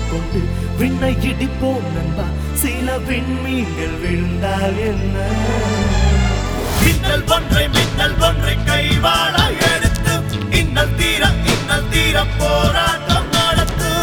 கொண்டு விண்ணை இடிப்போம் நண்பா சில விண்மீன்கள் விழுந்தால் என்ன மின்னல் ஒன்றை மின்னல் ஒன்றை கைவாழ எடுத்து இன்னல் தீர இன்னல் தீர போராட்டம் நடத்தும்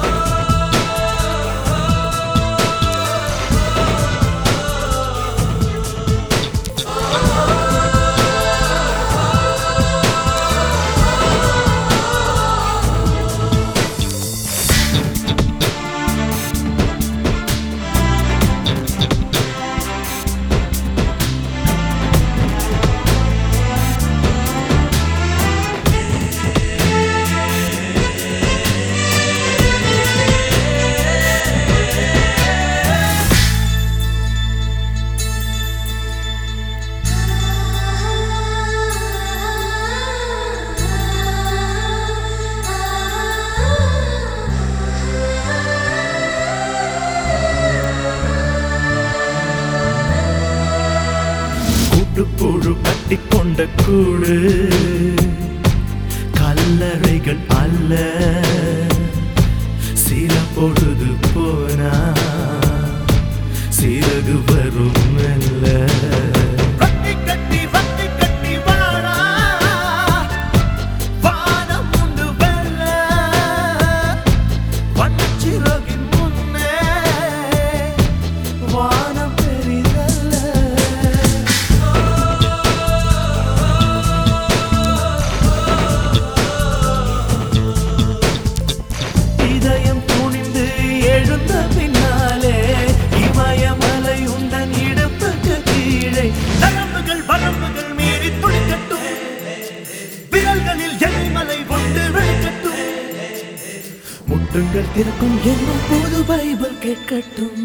கூட்டுப்புழு கட்டிக்கொண்ட கூடு கல்லறைகள் அல்ல சில பொழுது போனா சிறகு வரும் மெல்ல வட்டி கட்டி வட்டி கட்டி வாழா வானம் உண்டு வெல்ல வண்ணச்சிறகின் முன்னே வானம் பெரிதல்ல இதயம் துணிந்து எழுந்த பின்னாலே இமயமலை உந்தன் இடுப்புக்கு கீழே நரம்புகள் வரம்புகள் மீறி துடிக்கட்டும் விரல்களில் எரிமலை ஒன்று வெளிக்கட்டும் முட்டுங்கள் திறக்கும் என்னும் புது பைபிள் கேட்கட்டும்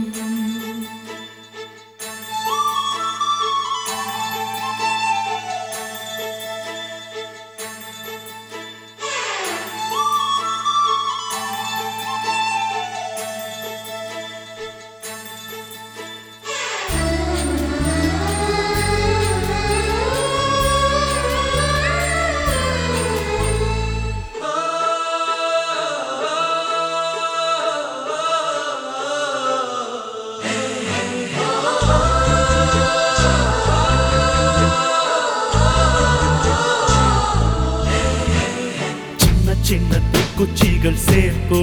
சின்ன சின்ன தீக்குச்சிகள் சேர்ப்போ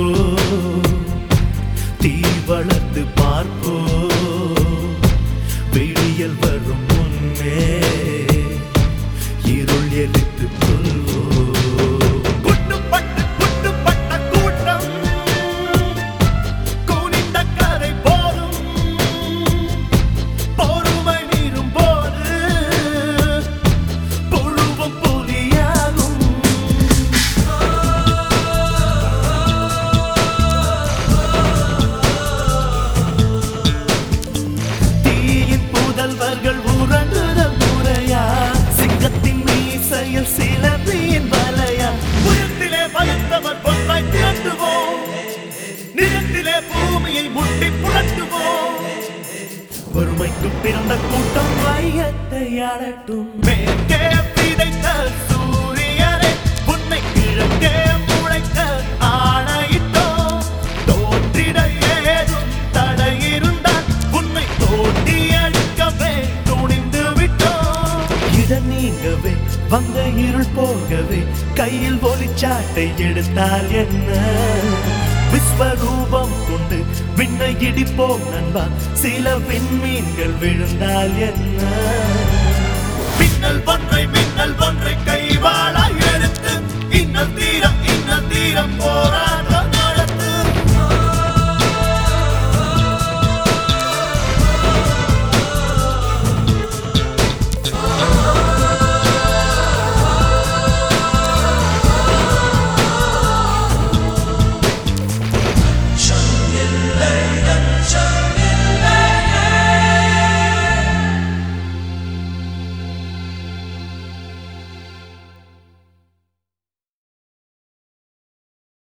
தீ வளர்த்து பார்ப்போ வெளியில் வரும் முன்னே இருள் எரித்து கொள்வோ குட்டுப்பட்டு குட்டுப்பட்ட கூட்டம் குனிந்த கரை போதும் பொறுமை மீறும் போது புழுவும் புலியாகும் தீயின் புதல்வர்கள் உறங்குதல் முறையா சிங்கத்தின் மீசையில் சிலந்தியின் வலையா புயத்திலே பலத்தவர் பொன்றாய் திரட்டுவோம் நிலத்திலே பூமியை முட்டி புரட்டுவோம் பொறுமைக்கு பிறந்த கூட்டம் வையத்தை ஆளட்டும் மேற்கே விதைத்த சூரியனே உன்னை கிழக்கே முளைக்க ஆணையிட்டோம் தோன்றிட ஏதும் தடை இருந்தால் உன்னை தோண்டி அடிக்கவே துணிந்து விட்டோம் இடம் நீங்கவே வந்த இருள் போகவே கையில் ஒளிச்சாட்டை எடுத்தால் என்ன விஸ்வரூபம் கொண்டு விண்ணை இடிப்போம் நண்பா சில விண்மீன்கள் விழுந்தால் என்ன மின்னல் ஒன்றை மின்னல் ஒன்றை கைவாளா எடுத்து இன்னல் தீரம் இன்னல் தீரம் போரா